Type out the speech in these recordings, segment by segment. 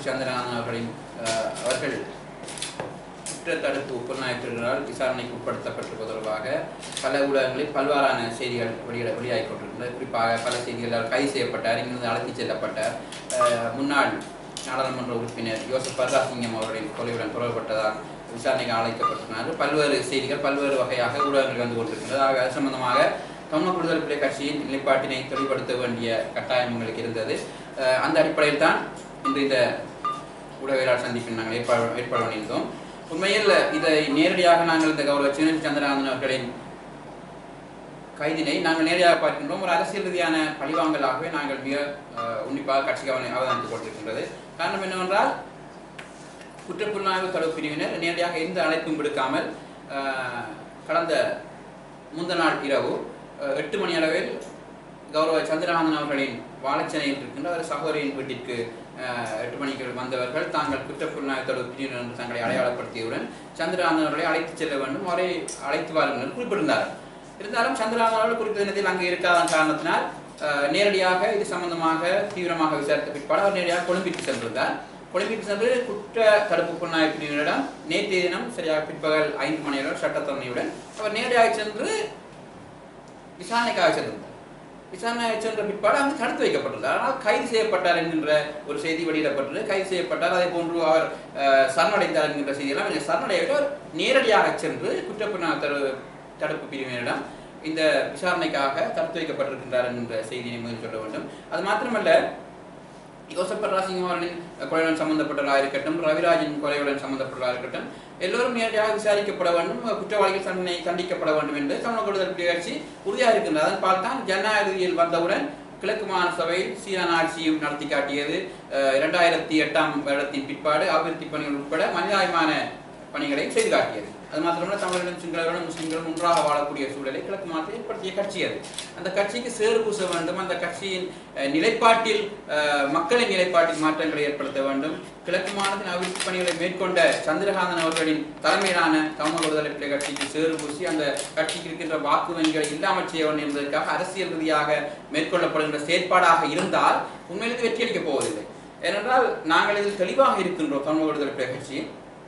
சந்திரநாதன் அவர்களின் அஹ், அவர்கள் குற்றத்தடுப்பு புலனாய்வுத்துறையினரால் விசாரணைக்கு உட்படுத்தப்பட்டிருப்பது தொடர்பாக பல ஊடகங்களில் பல்வேறான செய்திகள் வெளியிட வெளியாகிக் கொண்டிருக்கின்றன குறிப்பாக பல செய்திகளால் கைது செய்யப்பட்டார் இங்கிருந்து அழைத்துச் செல்லப்பட்டார் அஹ், முன்னாள் நாடாளுமன்ற உறுப்பினர் யோசப் பர்ராசிங்கம் அவர்களின் கொலையுடன் தொடர்பட்டதால் விசாரணைக்கு அழைக்கப்பட்டிருக்கிறார் பல்வேறு செய்திகள் பல்வேறு வகையாக ஊடகங்கள் வந்து கொண்டிருக்கின்றது ஆக அது சம்பந்தமாக தமிழ் விடுதலை புலி கட்சியின் நிலைப்பாட்டினை தெளிவுபடுத்த வேண்டிய கட்டாயம் எங்களுக்கு இருந்தது அஹ், அந்த அடிப்படையில் தான் இன்று இந்த ஊடகவியலாளர் சந்திப்பில் நாங்கள் ஏற்பாடு ஏற்பாடு பண்ணியிருந்தோம் உண்மையில் இதை நேரடியாக நாங்கள் இந்த கௌரவ சிவனேஷ் சந்திரகாந்தன் அவர்களின் கைதினை நாங்கள் நேரடியாக பார்க்கின்றோம் ஒரு அரசியல் ரீதியான பழிவாங்கலாகவே நாங்கள் மிக அஹ், உன்னிப்பாக கட்சி கவனி அவதானித்துக் கொண்டிருக்கின்றது காரணம் என்னவென்றால் குற்றப்புலனாய்வு தடுப்பு பிரிவினர் நேரடியாக எந்த அழைப்பும் விடுக்காமல் அஹ், கடந்த முந்த நாள் இரவு அஹ், எட்டு மணி அளவில் கௌரவ சந்திரகாந்தன் அவர்களின் வாழைச்சனையில் இருக்கின்ற ஒரு சகோதரியின் வீட்டிற்கு அஹ், எட்டு மணிக்கு வந்தவர்கள் தாங்கள் குற்றப்புலனாய்வு தடுப்பு பிரிவினர் என்று தங்களை அடையாளப்படுத்தியவுடன் சந்திரகாந்தன் அவர்களை அழைத்துச் செல்ல வேண்டும் அவரை அழைத்து வாருங்கள் என்று குறிப்பிட்டிருந்தார் இருந்தாலும் சந்திரகாந்தன் அவர்கள் குறித்த தினத்தில் அங்கே இருக்காத காரணத்தினால் அஹ், நேரடியாக இது சம்பந்தமாக தீவிரமாக விசாரித்த பிற்பாடு அவர் நேரடியாக கொழும்பிற்கு சென்றிருந்தார் கொழும்பிற்கு சென்று குற்ற தடுப்பு புலனாய்வு பிரிவினரிடம் நேற்றைய தினம் சரியாக பிற்பகல் ஐந்து மணியுடன் சட்டத்தரணியுடன் அவர் நேரடியாக சென்று விசாரணைக்காக சென்றிருந்தார் விசாரணை சென்ற பிற்பாடு அங்கு தடுத்து வைக்கப்பட்டிருந்தார் ஆனால் கைது செய்யப்பட்டார் என்கின்ற ஒரு செய்தி வெளியிடப்பட்டது கைது செய்யப்பட்டார் அதே போன்று அவர் அஹ், சரணடைந்தார் என்கின்ற செய்தியெல்லாம் இந்த சரணடைய விட அவர் நேரடியாக சென்று குற்றப்புலனாய்வு தடு தடுப்பு பிரிவினரிடம் இந்த விசாரணைக்காக தடுத்து வைக்கப்பட்டிருக்கின்றார் என்கின்ற செய்தியை முதல் சொல்ல வேண்டும் அது மாத்திரமல்ல யோசப் பர்ராசிங்கம் அவர்களின் கொலையுடன் சம்பந்தப்பட்டவராக இருக்கட்டும் ரவிராஜின் கொலையுடன் சம்பந்தப்பட்டவராக இருக்கட்டும் எல்லோரும் நேரடியாக விசாரிக்கப்பட வேண்டும் குற்றவாளிகள் தண்டனை தண்டிக்கப்பட வேண்டும் என்று தமிழக விடுதலை புலி கட்சி உறுதியாக இருக்கின்றது அதன் பார்த்தான் ஜனநாயகத்தில் வந்தவுடன் கிழக்கு மாகாண சபை சீரான ஆட்சியும் நடத்தி காட்டியது அஹ், இரண்டாயிரத்தி எட்டாம் வருடத்தின் பிற்பாடு அபிவிருத்தி பணிகள் உட்பட மனிதாயமான பணிகளை செய்து காட்டியது அது மாத்திரமல்ல தமிழர்களும் சிங்களர்களும் முஸ்லிம்களும் ஒன்றாக வாழக்கூடிய சூழலை கிழக்கு மாநிலத்தில் ஏற்படுத்திய கட்சி அது அந்த கட்சிக்கு சேறு பூச வேண்டும் அந்த கட்சியின் அஹ், நிலைப்பாட்டில் அஹ், மக்களின் நிலைப்பாட்டில் மாற்றங்களை ஏற்படுத்த வேண்டும் கிழக்கு மாநிலத்தின் அபிவிருத்தி பணிகளை மேற்கொண்ட சந்திரகாந்தன் அவர்களின் தலைமையிலான தமிழ் விடுதலை புலி கட்சிக்கு சேறு பூசி அந்த கட்சிக்கு இருக்கின்ற வாக்கு வங்கிகளை இல்லாமல் செய்ய வேண்டும் என்பதற்காக அரசியல் ரீதியாக மேற்கொள்ளப்படுகின்ற செயற்பாடாக இருந்தால் உண்மையில் இது வெற்றியளிக்கப் போவதில்லை ஏனென்றால் நாங்கள் இதில் தெளிவாக இருக்கின்றோம் தமிழ் விடுதலை புலி கட்சி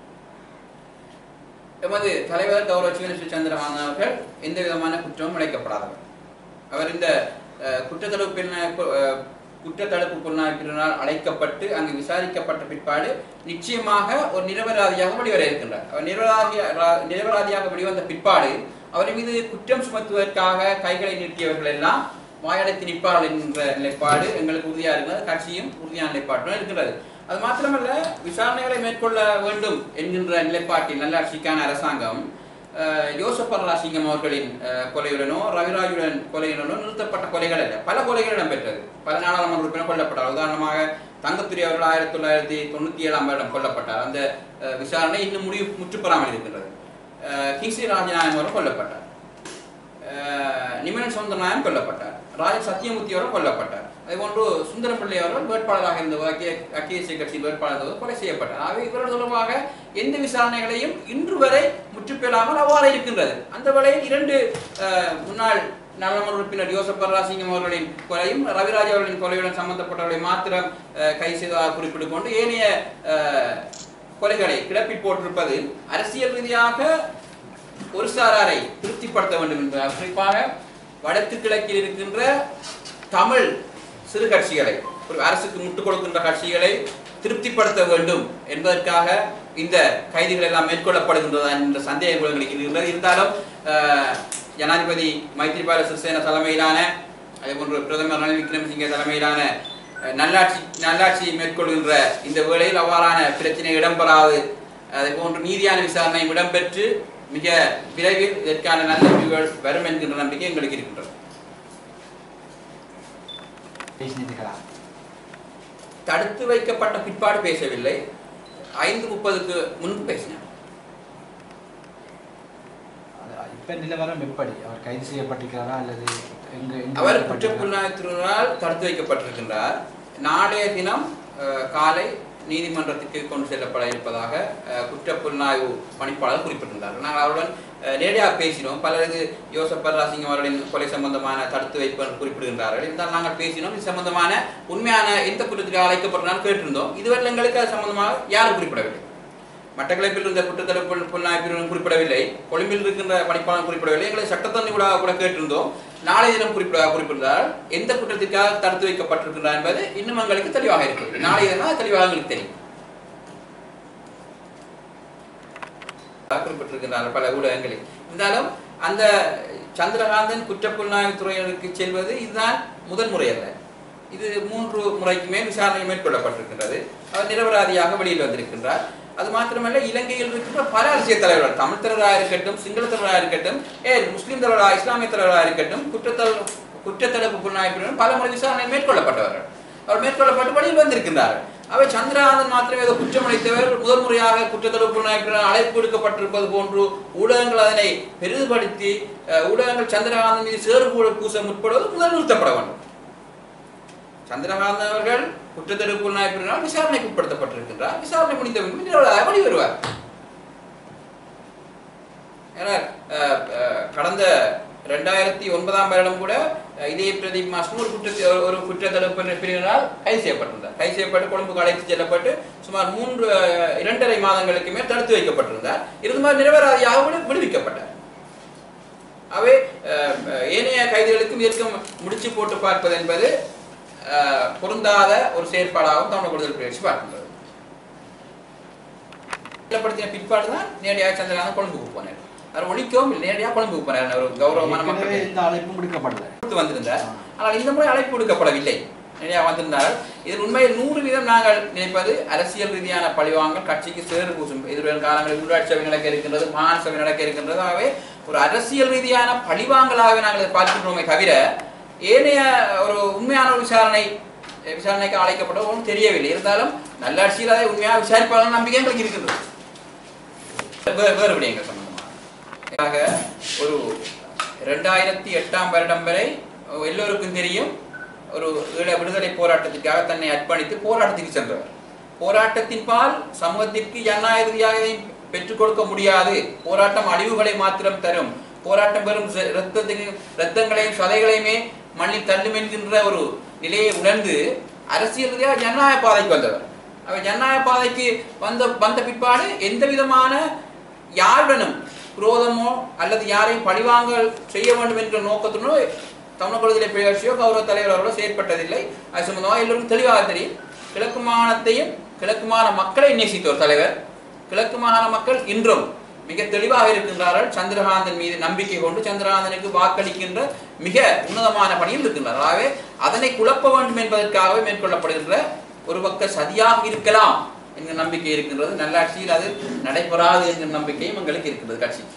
எமது தலைவர் கௌரவ சிவனேஸ்வர சந்திரகாந்தன் அவர்கள் எந்த விதமான குற்றமும் இழைக்கப்படாதவர் அவர் இந்த அஹ், குற்றத்தடுப்பு பிரிவினர் கு- அஹ், குற்றத்தடுப்பு புலனாய்வினால் அழைக்கப்பட்டு அங்கு விசாரிக்கப்பட்ட பிற்பாடு நிச்சயமாக ஒரு நிரபராதியாக வெளிவர இருக்கின்றார் அவர் நிரபராதிய ரா- நிரபராதியாக வெளிவந்த பிற்பாடு அவர் மீது குற்றம் சுமத்துவதற்காக கைகளை நீட்டியவர்கள் எல்லாம் வாயடைத்து நிற்பார்கள் என்கின்ற நிலைப்பாடு எங்களுக்கு உறுதியாக இருக்கிறது கட்சியும் உறுதியான நிலைப்பாட்டுடன் இருக்கின்றது அது மாத்திரமல்ல விசாரணைகளை மேற்கொள்ள வேண்டும் என்கின்ற நிலைப்பாட்டில் நல்லாட்சிக்கான அரசாங்கம் அஹ், யோசப் பர்ராசிங்கம் அவர்களின் அஹ், கொலையுடனோ ரவிராஜுடன் கொலையுடனோ நிறுத்தப்பட்ட கொலைகள் அல்ல பல கொலைகள் இடம்பெற்றது பல நாடாளுமன்ற உறுப்பினர் கொல்லப்பட்டார் உதாரணமாக தங்கத்துறை அவர்கள் ஆயிரத்தி தொள்ளாயிரத்தி தொண்ணூத்தி ஏழாம் வருடம் கொல்லப்பட்டார் அந்த அஹ், விசாரணை இன்னும் முடிவு முற்றுப்பெறாமல் இருக்கின்றது அஹ், கிங்ஸ்லி ராஜநாயகம் அவர்கள் கொல்லப்பட்டார் அஹ், நிமிரன் சவுந்தரநாயகம் கொல்லப்பட்டார் ராஜ சத்தியமூர்த்தி அவர்கள் கொல்லப்பட்டார் அதேபோன்று சுந்தரம் பிள்ளை அவர்கள் வேட்பாளராக இருந்தவர் அக்கிய அக்கிய தேசிய கட்சி வேட்பாளர் இருந்தவர் கொலை செய்யப்பட்டார் ஆகவே இவர்கள் தொடர்பாக எந்த விசாரணைகளையும் இன்று வரை முற்றுப்பெறாமல் அவ்வாறு இருக்கின்றது அந்த வேளையில் இரண்டு அஹ், முன்னாள் நாடாளுமன்ற உறுப்பினர் யோசப் பர்ராசிங்கம் அவர்களின் கொலையும் ரவிராஜ் அவர்களின் கொலையுடன் சம்பந்தப்பட்டவர்களை மாத்திரம் அஹ், கைது செய்ததாக குறிப்பிட்டுக் கொண்டு ஏனைய அஹ், கொலைகளை கிளப்பி போட்டிருப்பது அரசியல் ரீதியாக ஒரு சாராரை திருப்திப்படுத்த வேண்டும் என்பதால் குறிப்பாக வடக்கு கிழக்கில் இருக்கின்ற தமிழ் சிறு கட்சிகளை ஒரு அரசுக்கு முட்டுக் கொடுக்கின்ற கட்சிகளை திருப்திப்படுத்த வேண்டும் என்பதற்காக இந்த கைதுகள் எல்லாம் மேற்கொள்ளப்படுகின்றதா என்ற சந்தேகங்கள் எங்களுக்கு இருக்கின்றது இருந்தாலும் அஹ், ஜனாதிபதி மைத்ரிபால சிறிசேன தலைமையிலான அதேபோன்று பிரதமர் ரணில் விக்ரமசிங்கே தலைமையிலான அஹ், நல்லாட்சி நல்லாட்சியை மேற்கொள்கின்ற இந்த வேளையில் அவ்வாறான பிரச்சனை இடம்பெறாது அதே போன்று நீதியான விசாரணை இடம்பெற்று மிக விரைவில் இதற்கான நல்ல முடிவுகள் வரும் என்கின்ற நம்பிக்கை எங்களுக்கு இருக்கின்றது பேசினீர்களா தடுத்து வைக்கப்பட்ட பிற்பாடு பேசவில்லை ஐந்து முப்பதுக்கு முன்பு பேசினார் அது இப்ப நிலவரம் எப்படி அவர் கைது செய்யப்பட்டிருக்கிறாரா அல்லது எங்க எங்க அவர் வைக்கப்பட்டிருக்கிறார்? குற்றப்புலனாய்வுத்துறையினால் தடுத்து வைக்கப்பட்டிருக்கின்றார் நாளைய தினம் அஹ், காலை நீதிமன்றத்துக்கு கொண்டு செல்லப்பட இருப்பதாக அஹ், குற்றப்புலனாய்வு பணிப்பாளர் குறிப்பிட்டிருந்தார் நாங்கள் அவருடன் அஹ், நேரடியாக பேசினோம் பலரது யோசப் பர்ராசிங்கம் அவர்களின் கொலை சம்பந்தமான தடுத்து வைப்பு என்று குறிப்பிடுகின்றார்கள் இருந்தால் நாங்கள் பேசினோம் இது சம்பந்தமான உண்மையான எந்த குற்றத்துக்கு அழைக்கப்பட்டாலும் கேட்டிருந்தோம் இதுவரை எங்களுக்கு அது சம்பந்தமாக யாரும் குறிப்பிடவில்லை மட்டக்களப்பில் இருந்த குற்றத்தடுப்பு புலனாய்வு பிரிவினர் குறிப்பிடவில்லை கொழும்பில் இருக்கின்ற பணிப்பாளர் குறிப்பிடவில்லை எங்களை சட்டத்தண்ணி கூட கூட கேட்டிருந்தோம் நாளை தினம் குறிப்பிட குறிப்பிட்டால் எந்த குற்றத்திற்காக தடுத்து வைக்கப்பட்டிருக்கின்றார் என்பது இன்னும் எங்களுக்கு தெளிவாக இருக்கிறது நாளை தினம் அது தெளிவாக எங்களுக்கு தெரியும் குறிப்பிட்டிருக்கின்றார் பல ஊடகங்களில் இருந்தாலும் அந்த சந்திரகாந்தன் குற்றப்புலனாய்வு துறையினருக்கு செல்வது இதுதான் முதல் முறை அல்ல இது மூன்று முறைக்கு மேல் விசாரணை மேற்கொள்ளப்பட்டிருக்கின்றது அவர் நிரபராதியாக வெளியில் வந்திருக்கின்றார் அது மாத்திரமல்ல இலங்கையில் இருக்கின்ற பல அரசியல் தலைவர்கள் தமிழ் தலைவராக இருக்கட்டும் சிங்கள தலைவராக இருக்கட்டும் ஏ முஸ்லீம் தலைவராக இஸ்லாமிய தலைவராக இருக்கட்டும் குற்றத்தல் குற்றத்தடுப்பு புலனாய்வு பல முறை விசாரணை மேற்கொள்ளப்பட்டவர்கள் அவர் மேற்கொள்ளப்பட்டு வெளியில் வந்திருக்கின்றார்கள் அவை சந்திரகாந்தன் மாத்திரமே ஏதோ குற்றமளித்தவர் முதல் முறையாக குற்றத்தடுப்பு புலனாய்வு அழைப்பு விடுக்கப்பட்டிருப்பது போன்று ஊடகங்கள் அதனை பெரிதுபடுத்தி அஹ், ஊடகங்கள் சந்திரகாந்தன் மீது சேறு பூச முற்படுவது முதல் நிறுத்தப்பட வேண்டும் சந்திரகாந்தன் அவர்கள் குற்றத்தடுப்பு புலனாய்வு விசாரணைக்கு உட்படுத்தப்பட்டிருக்கின்றார் விசாரணை முடிந்த பின்பு நிரவலாக வெளிவருவார் ஏன்னா அஹ், அஹ், கடந்த ரெண்டாயிரத்தி ஒன்பதாம் வருடம் கூட அஹ், இதே பிரதீப் மாஸ்டர் ஒரு குற்ற ஒரு குற்றத்தடுப்பு பிரிவினரால் கைது செய்யப்பட்டிருந்தார் கைது செய்யப்பட்டு கொழும்புக்கு அழைத்து செல்லப்பட்டு சுமார் மூன்று அஹ், இரண்டரை மாதங்களுக்கு மேல் தடுத்து வைக்கப்பட்டிருந்தார் இருந்தால் நிரபராதியாக விடு- விடுவிக்கப்பட்டார் அவை அஹ், ஏனைய கைதிகளுக்கும் இதற்கும் முடிச்சு போட்டு பார்ப்பது என்பது அஹ், பொருந்தாத ஒரு செயற்பாடாகவும் தமிழ் விடுதலை புலிகள் பார்க்கின்றது இல்லப்படுத்தின பிற்பாடு தான் நேரடியாக சந்திரகாந்தன் கொழும்புக்கு போனார் அவர் ஒழிக்கவும் இல்லை நேரடியாக கொழும்புக்கு போனார் ஒரு கௌரவமான ஏற்கனவே மக்கள் இந்த அழைப்பும் விடுக்கப்படல கொடுத்து வந்திருந்தார் ஆனால் இந்த முறை அழைப்பு விடுக்கப்படவில்லை நிறையா வந்திருந்தார்கள் இதில் உண்மையில் நூறு வீதம் நாங்கள் நினைப்பது அரசியல் ரீதியான பழிவாங்கல் கட்சிக்கு சேறு பூசும் எதிர்வரும் காலங்களில் உள்ளாட்சி சபை நடக்க இருக்கின்றது மாகாண சபை நடக்க இருக்கின்றது ஆகவே ஒரு அரசியல் ரீதியான பழிவாங்கலாகவே நாங்கள் இதை பார்க்கின்றோமே தவிர ஏனைய ஒரு உண்மையான ஒரு விசாரணை விசாரணைக்கு அழைக்கப்பட்ட ஒன்றும் தெரியவில்லை இருந்தாலும் நல்லாட்சியில் அதை உண்மையாக விசாரிப்பார்கள் நம்பிக்கை எங்களுக்கு இருக்கின்றது வேறு வேறு விடயங்கள் சம்பந்தமாக ஆக ஒரு ரெண்டாயிரத்தி எட்டாம் வருடம் வரை எல்லோருக்கும் தெரியும் ஒரு ஈழ விடுதலை போராட்டத்திற்காக தன்னை அர்ப்பணித்து போராட்டத்துக்கு சென்றவர் போராட்டத்தின் பால் சமூகத்திற்கு ஜனநாயக ரீதியாக இதை பெற்றுக் கொடுக்க முடியாது போராட்டம் அழிவுகளை மாத்திரம் தரும் போராட்டம் பெறும் ச- இரத்தத்தையும் இரத்தங்களையும் சதைகளையுமே மண்ணில் தள்ளும் என்கின்ற ஒரு நிலையை உணர்ந்து அரசியல் ரீதியாக ஜனநாயக பாதைக்கு வந்தவர் அவர் ஜனநாயக பாதைக்கு வந்த வந்த பிற்பாடு எந்த விதமான யாருடனும் குரோதமோ அல்லது யாரையும் பழிவாங்கல் செய்ய வேண்டும் என்ற நோக்கத்துடனோ தமிழ் விடுதலை புலிகட்சியோ கௌரவ தலைவர் அவர்களோ செயற்பட்டதில்லை அது சம்பந்தமாக எல்லோருக்கும் தெளிவாக தெரியும் கிழக்கு மாகாணத்தையும் கிழக்கு மாகாண மக்களை நேசித்த ஒரு தலைவர் கிழக்கு மாகாண மக்கள் இன்றும் மிக தெளிவாக இருக்கின்றார்கள் சந்திரகாந்தன் மீது நம்பிக்கை கொண்டு சந்திரகாந்தனுக்கு வாக்களிக்கின்ற மிக உன்னதமான பணியில் இருக்கின்றார் ஆகவே அதனை குழப்ப வேண்டும் என்பதற்காகவே மேற்கொள்ளப்படுகின்ற ஒரு பக்க சதியாக இருக்கலாம் என்கிற நம்பிக்கை இருக்கின்றது நல்லாட்சியில் அது நடைபெறாது என்கிற நம்பிக்கையும் எங்களுக்கு இருக்கின்றது கட்சிக்கு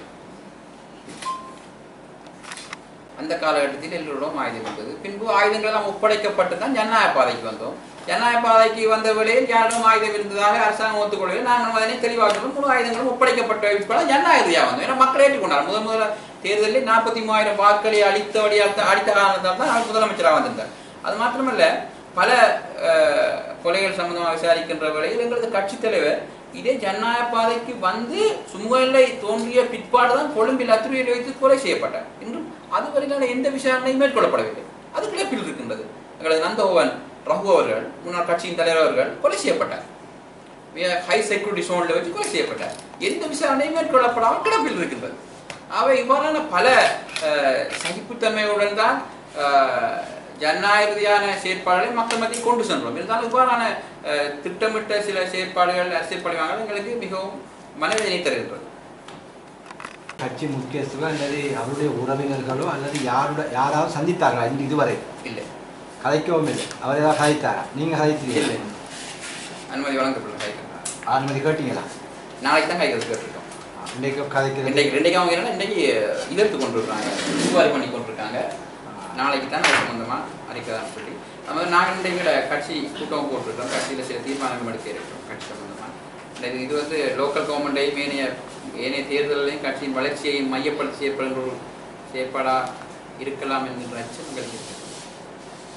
அந்த காலகட்டத்தில் எல்லோரும் ஆயுதம் வந்தது பின்பு ஆயுதங்கள் எல்லாம் ஒப்படைக்கப்பட்டு தான் ஜனநாயக பாதைக்கு வந்தோம் ஜனநாயக பாதைக்கு வந்த வேளையில் யாரும் ஆயுதம் இருந்ததாக அரசாங்கம் ஒத்துக்கொள்ளவில்லை நாங்கள் அதனை தெளிவாக்கணும் முழு ஆயுதங்களும் ஒப்படைக்கப்பட்ட பிற்பாடு ஜனநாயக ரீதியாக வந்தோம் ஏன்னா மக்கள் ஏற்றுக்கொண்டார் முதல் முதல்ல தேர்தலில் நாற்பத்தி மூவாயிரம் வாக்களை அளித்தபடி அளித்த அடித்த காரணத்தால் தான் அவர் முதலமைச்சராக வந்திருந்தார் அது மாத்திரமல்ல பல அஹ், கொலைகள் சம்பந்தமாக விசாரிக்கின்ற வேளையில் எங்களது கட்சித் தலைவர் இதே ஜனநாயக பாதைக்கு வந்து சுமூகநிலை தோன்றிய பிற்பாடு தான் கொழும்பில் அத்துறையில் வைத்து கொலை செய்யப்பட்டார் இன்றும் அதுவரையிலான எந்த விசாரணையும் மேற்கொள்ளப்படவில்லை அது கிளப்பில் இருக்கின்றது எங்களது நந்தகோவன் ரகு அவர்கள் முன்னாள் கட்சியின் தலைவர் அவர்கள் கொலை செய்யப்பட்டார் ஹை செக்யூரிட்டி சோனில் வச்சு கொலை செய்யப்பட்டார் எந்த விசாரணையும் மேற்கொள்ளப்படாமல் கிடப்பில் இருக்கின்றது அவை இவ்வாறான பல அஹ், சகிப்புத்தன்மையுடன் தான் அஹ், ஜனநாயக ரீதியான செயற்பாடுகளை மக்கள் மத்தியில் கொண்டு சென்றோம் இருந்தாலும் இவ்வாறான அஹ், திட்டமிட்ட சில செயற்பாடுகள் அரசியல் பழிவாங்கல் எங்களுக்கு மிகவும் மனவேதனை தருகின்றது கட்சி முக்கியஸ்தர்களோ அல்லது அவருடைய உறவினர்களோ அல்லது யாருட யாராவது சந்தித்தார்களா இன்று இதுவரை இல்லை கதைக்கவும் இல்லை அவர் ஏதாவது கதைத்தாரா நீங்க கதைத்தீங்க இல்லை அனுமதி வழங்கப்படல கைக்கிறார் அனுமதி கேட்டீங்களா நாளைக்கு தான் கைகிறது கேட்டிருக்கோம் இன்றைக்கு கதைக்கிறது இன்றைக்கு ரெண்டைக்கு அவங்க என்னன்னா இன்றைக்கு இதற்கு கொண்டு இருக்காங்க புகாரி பண்ணி கொண்டிருக்காங்க நாளைக்கு தான் அது சம்பந்தமாக அறிக்கைதான் சொல்லி அது மாதிரி நாங்கள் இன்றைக்கு கட்சி கூட்டம் போட்டிருக்கோம் கட்சியில் சில தீர்மானங்கள் எடுக்க இருக்கிறோம் கட்சி சம்பந்தமாக இந்த இது வந்து லோக்கல் கவர்மெண்ட்டையும் ஏனைய ஏனைய தேர்தலையும் கட்சியின் வளர்ச்சியையும் மையப்படுத்தி செயற்படுகின்ற ஒரு செயற்பாடாக இருக்கலாம் என்கின்ற அச்சம் எங்களுக்கு இருக்கிறது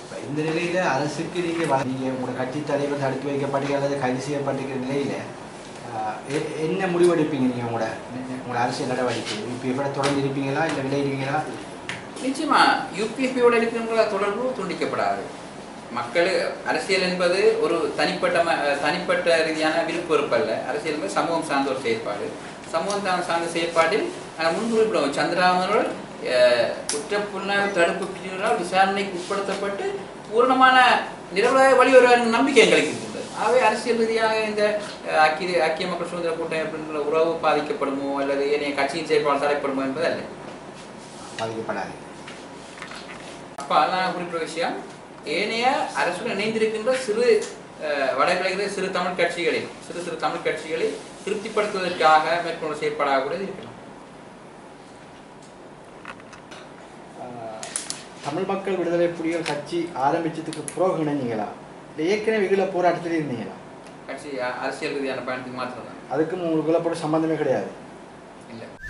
இப்ப இந்த நிலையில அரசுக்கு நீங்க வ- நீங்க உங்களோட கட்சி தலைவர் தடுத்து வைக்கப்பட்டீங்க அல்லது கைது செய்யப்பட்டிருக்கிற நிலையில ஆஹ், எ- என்ன முடிவெடுப்பீங்க நீங்க உங்களோட உங்களோட அரசியல் நடவடிக்கை இப்போ எப்படி தொடர்ந்து இருப்பீங்களா இல்லை விளையிடுவீங்களா நிச்சயமா யூபிஎஃபியோட இருக்கின்ற தொடர்பு துண்டிக்கப்படாது மக்கள் அரசியல் என்பது ஒரு தனிப்பட்ட ம- அஹ் தனிப்பட்ட ரீதியான விருப்ப வெறுப்பு அல்ல அரசியல் என்பது சமூகம் சார்ந்த ஒரு செயற்பாடு சமூகம் தான் சார்ந்த செயற்பாட்டில் அஹ், முன்பு குறிப்பிடுவோம் சந்திராமர்கள் குற்றப்புலனாய்வு தடுப்பு பிரிவினரால் விசாரணைக்கு உட்படுத்தப்பட்டு பூரணமான நிரவலாக வழிவருவார் நம்பிக்கை எங்களுக்கு இருக்கின்றது ஆகவே அரசியல் ரீதியாக இந்த அஹ், ஐக்கிய ஐக்கிய மக்கள் சுதந்திர கூட்டம் அப்படின்ற உறவு பாதிக்கப்படுமோ அல்லது ஏனைய கட்சியின் செயற்பாடு தடைப்படுமோ என்பது அல்ல பாதிக்கப்படாது அப்போ நான் குறிப்பிட்ட விஷயம் ஏனைய அரசுடன் இணைந்திருக்கின்ற சிறு அஹ், வடகிழக்கிலே சிறு தமிழ் கட்சிகளை சிறு சிறு தமிழ் கட்சிகளை திருப்திப்படுத்துவதற்காக மேற்கொண்ட செயற்பாடாக கூட இது இருக்கலாம் ஆஹ், தமிழ் மக்கள் விடுதலை புலிகள் கட்சி ஆரம்பிச்சதுக்கு பிறகு இணைஞ்சீங்களா இல்லை ஏற்கனவே வெகுல போராட்டத்தில் இருந்தீங்களா கட்சி அ- அரசியல் ரீதியான பயணத்துக்கு மாத்திரம் தான் அதுக்கும் உங்களுக்கு போட சம்பந்தமே கிடையாது இல்லை